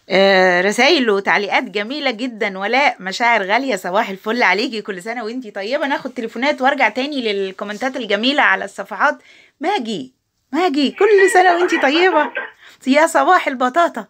آه رسائل وتعليقات جميلة جدا ولاء مشاعر غالية صباح الفل عليكي كل سنة وانتي طيبة ناخد تليفونات وارجع تاني للكومنتات الجميلة على الصفحات ماجي ماجي كل سنة وانتي طيبة يا صباح البطاطا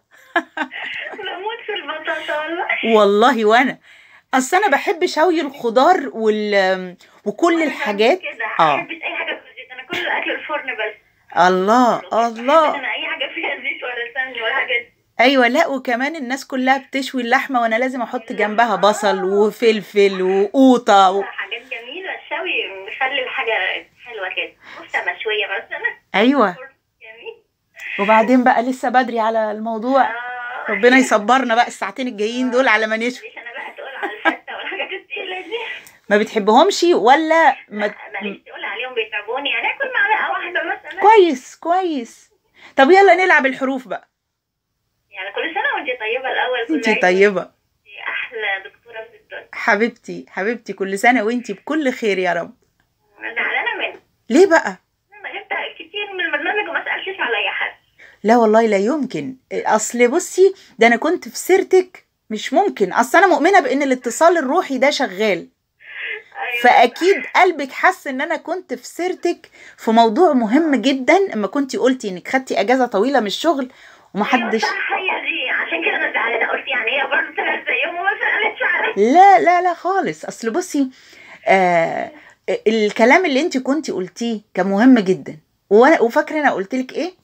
بموت في البطاطا والله والله وانا اصل انا بحب شوي الخضار وال وكل الحاجات كده اه ما بحبش اي حاجه في الزيت انا كل الاكل الفرن بس الله بحبش الله انا اي حاجه فيها زيت ولا سمن ولا حاجات دي. ايوه لا وكمان الناس كلها بتشوي اللحمه وانا لازم احط جنبها بصل وفلفل وقوطه و... حاجات جميله الشوي بيخلي الحاجه حلوه كده كفته مشويه مثلا ايوه جميل وبعدين بقى لسه بدري على الموضوع آه. ربنا يصبرنا بقى الساعتين الجايين دول على ما نشوي ليش انا بقى تقول على الفته والحاجات التقيله دي ما بتحبهمش ولا ما... ماليش تقول عليهم بيتعبوني يعني اكل معلقه واحده مثلا كويس كويس طب يلا نلعب الحروف بقى يعني كل سنه وانت طيبه الاول كل انتي عيد طيبه وانتي احلى دكتوره في الدنيا حبيبتي حبيبتي كل سنه وانتي بكل خير يا رب انا زعلانه منك ليه بقى انا غبت كتير من البرنامج وما سالتش على اي حد لا والله لا يمكن اصل بصي ده انا كنت في سيرتك مش ممكن اصل انا مؤمنه بان الاتصال الروحي ده شغال أيوة. فاكيد قلبك حس ان انا كنت في سيرتك في موضوع مهم جدا اما كنتي قلتي انك خدتي اجازه طويله من الشغل ومحدش أيوة صح هي دي عشان كده انا زعلانه قلت يعني هي برضه طلعت زيهم وما سالتش عليا لا لا لا خالص اصل بصي آه الكلام اللي انت كنتي قلتيه كان مهم جدا وانا وفاكره انا قلت لك ايه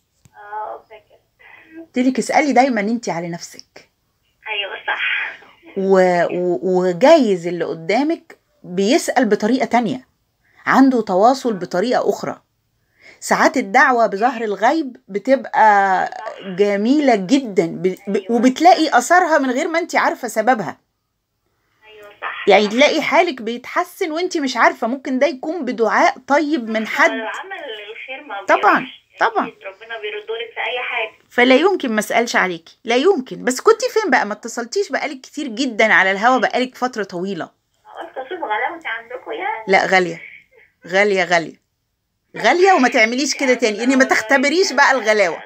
اه فاكر قلت لك اسالي دايما انت على نفسك ايوه صح و... و... وجايز اللي قدامك بيسأل بطريقة تانية عنده تواصل بطريقة أخرى ساعات الدعوة بظهر الغيب بتبقى جميلة جدا ب... ب... وبتلاقي أثرها من غير ما انت عارفة سببها ايوه صح يعني تلاقي حالك بيتحسن وانت مش عارفة ممكن ده يكون بدعاء طيب من حد عمل الخير ما طبعاً، بيروحش. طبعاً. أكيد ربنا بيردولك في اي حاجه فلا يمكن ما اسالش عليكي لا يمكن بس كنتي فين بقى ما اتصلتيش بقالك كتير جدا على الهوا بقالك فترة طويلة قلت اشوف غلاوتي عندكم يعني لا غالية غالية غالية غالية وما تعمليش كده تاني يعني ما تختبريش بقى الغلاوة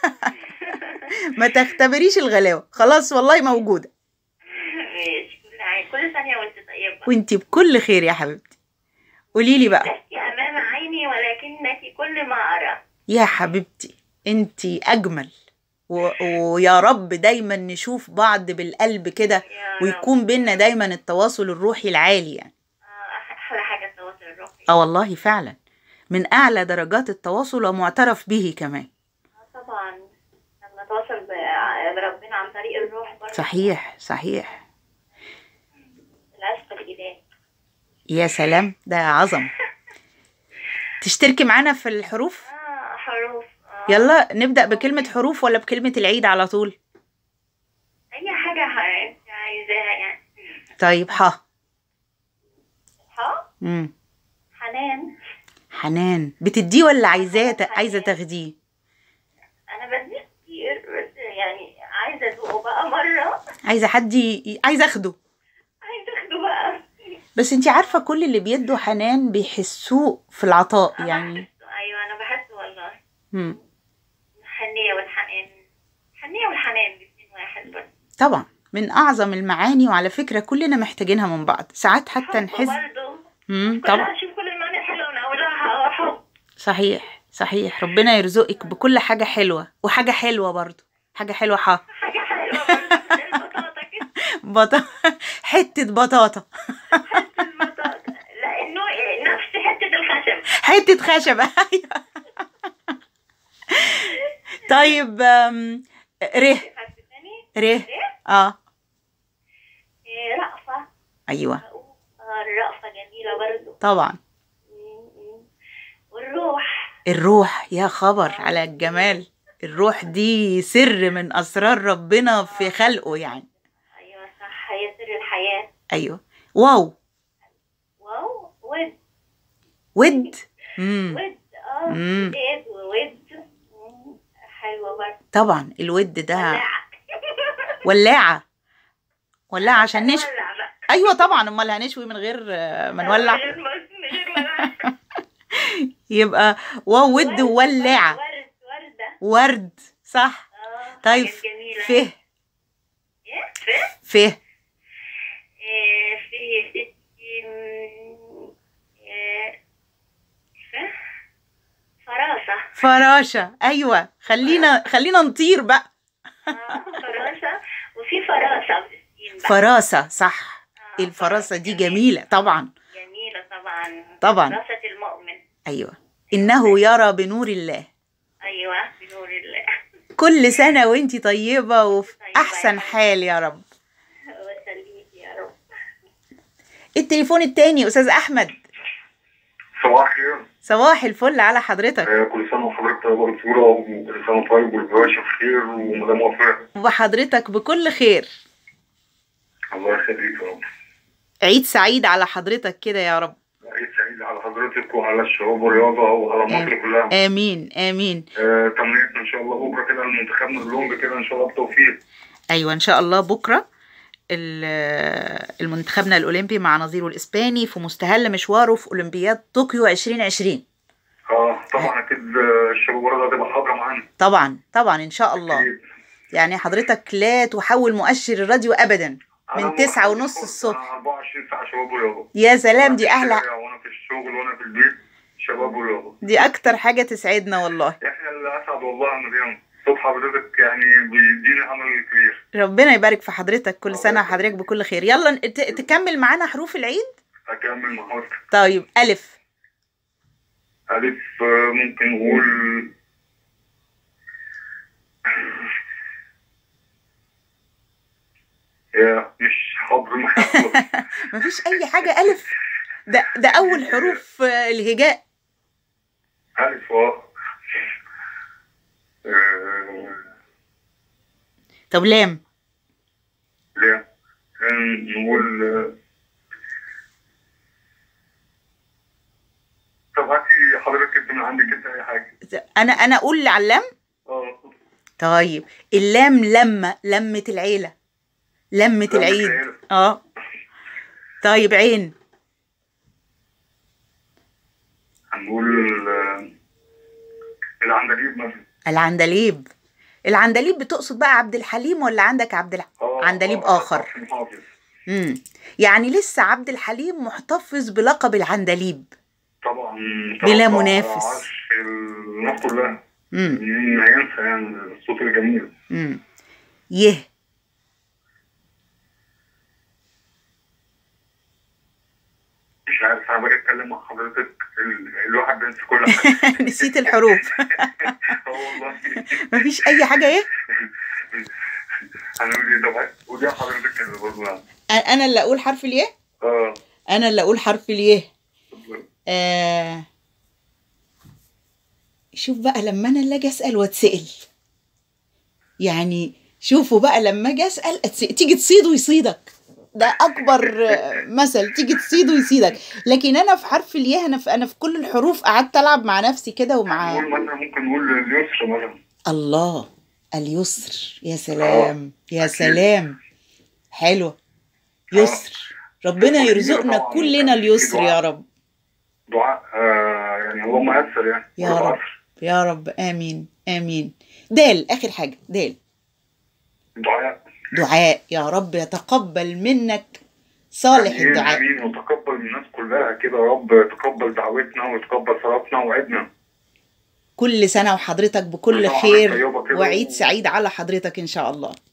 ما تختبريش الغلاوة خلاص والله موجودة ماشي كل عين كل ثانيه وانت طيبه وانتي بكل خير يا حبيبتي قوليلي بقى لست امام عيني ولكنك كل ما ارى يا حبيبتي انتي اجمل و... ويا رب دايما نشوف بعض بالقلب كده يا رب. ويكون بينا دايما التواصل الروحي العالي يعني آه، احلى حاجه التواصل الروحي اه والله فعلا من اعلى درجات التواصل ومعترف به كمان آه، طبعا لما نتواصل ب- بربنا عن طريق الروح برضه صحيح صحيح العشق الالهي يا سلام ده عظم تشتركي معانا في الحروف اه حروف آه. يلا نبدأ بكلمة حروف ولا بكلمة العيد على طول اي حاجه ح- انت عايزاها يعني طيب ح ها مم. حنان حنان بتديه ولا عايزاه عايزة تاخديه انا بدي كتير بس يعني عايزه ادوقه بقى مره عايزة حد ي... عايزة اخده عايزه اخده بقى بس انتي عارفة كل اللي بيدوا حنان بيحسوه في العطاء أنا يعني بحسه. ايوه انا بحسه والله مم. الحنيه والحنان الحنيه والحنان الاثنين واحد بس طبعا من اعظم المعاني وعلى فكرة كلنا محتاجينها من بعض ساعات حتى حب نحس برضه مم. طبعا طبعا شوف كل المعاني الحلوه من اولها حب صحيح صحيح ربنا يرزقك بكل حاجة حلوة وحاجة حلوة برضو حاجة حلوة ح حاجه حلوه برضه زي البطاطا كده بط... حتة بطاطا البطاطا لانه نفس حته الخشب حتة خشب أيوة. طيب أم، ره حرف تاني ره اه إيه، رأفة ايوه آه، الرأفة جميلة برضو طبعا م- م. والروح الروح يا خبر على الجمال الروح دي سر من اسرار ربنا في خلقه يعني أيوة صح هي سر الحياة ايوه واو واو ود ود امم ود اه مم. ود وود م. حلوة برضو طبعا الود ده ولاعة ولاعه ولاعه عشان نشوي ولع بقى. ايوه طبعا امال هنشوي من غير آه، ما نولع من غير ما- من غير ما- يبقى واو ود وولاعه ورد وردة ورد صح اه طيب حاجات جميلة. فه ايه في ف إيه في يا ستي مم، إيه في فراشة فراشة أيوة خلينا خلينا نطير بقى آه، فراشة وفي فراشة بالسين بقى فراسة صح آه، الفراسة دي جميلة طبعا جميلة طبعا طبعا. فراشة المؤمن أيوة إنه يرى بنور الله أيوة بنور الله كل سنة وانتي طيبة وفي طيبة يا أحسن حبيبتي. حال يا رب وسليك يا رب التليفون التاني أستاذ أحمد صباح الخير صباح الفل على حضرتك آه، كل سنة وحضرتك طيبة بصورة وكل سنة طيب والباشا بخير ومدام وفاء وحضرتك بكل خير الله يخليك يا رب عيد سعيد على حضرتك كده يا رب عيد سعيد على حضرتك وعلى الشباب والرياضة وعلى مصر كلها آمين آمين آه، تمنيتنا إن شاء الله بكرة كده لمنتخبنا الأولمبي كده إن شاء الله بتوفيق أيوة إن شاء الله بكرة ال- المنتخبنا الأولمبي مع نظيره الإسباني في مستهل مشواره في أولمبياد طوكيو 2020 اه طبعا أكيد آه، الشباب والرياضة هتبقى حاضرة معانا طبعا طبعا إن شاء الله أكيد. يعني حضرتك لا تحول مؤشر الراديو أبدا أنا من تسعة موجود ونص خالص. الصبح. أنا 24 ساعة شباب ورياضة يا سلام دي وأنا في أحلى الشارع وأنا في الشغل وأنا في البيت شباب ورياضة دي أكتر حاجة تسعدنا والله احنا اللي اسعد والله يا مريم صوت حضرتك يعني بيديني امل كبير ربنا يبارك في حضرتك كل سنة وحضرتك بكل خير يلا ت- تكمل معانا حروف العيد اكمل مع حضرتك طيب ألف الف آه، ممكن نقول يا مش حاضر معايا مفيش أي حاجة ألف ده ده أول حروف آه، الهجاء الف اه آه، طب لام لا كان نقول آه، طب هاتي حضرتك انت من عندك انت اي حاجه أنا أنا أقول على اللام اه طيب اللام لمة لمة العيلة لمة لمة العيد العيلة. اه طيب عين هنقول آه، العندليب مثلا العندليب العندليب بتقصد بقى عبد الحليم ولا عندك عبد الح... آه، عندليب آه، آخر حسن حافظ. مم. يعني لسه عبد الحليم محتفظ بلقب العندليب طبعا بلا تربع منافس. عرش الناس كلها مم. مين هينسى يعني الصوت الجميل مم. يه مش عارف انا باجي اتكلم مع حضرتك ال- الواحد بينسى كل حاجه نسيت الحروف اه والله مفيش اي حاجه ايه هنقول ايه طب ودي حضرتك كده برضه يعني. انا اللي اقول حرف اليه اه انا اللي اقول حرف اليه آه شوف بقى لما انا اللي اجي اسال واتسال يعني شوفوا بقى لما اجي اسال أتسأل. تيجي تصيد ويصيدك ده اكبر آه، مثل تيجي تصيد ويصيدك لكن انا في حرف الياء انا في انا في كل الحروف قعدت العب مع نفسي كده ومع نقول مثلا ممكن نقول اليسر مثلا الله اليسر يا سلام يا أكيد. سلام حلوة يسر ربنا شكرا يرزقنا طبعاً. كلنا اليسر يا رب دعاء آه يعني اللهم يسر يعني يا رب والعصر. يا رب امين امين دال اخر حاجة دال دعاء دعاء يا رب يتقبل منك صالح يعني الدعاء امين وتقبل من الناس كلها كده يا رب تقبل دعوتنا وتقبل صلاتنا وعدنا كل سنة وحضرتك بكل كل سنة خير وحضرتك طيبة كده وعيد و- سعيد على حضرتك ان شاء الله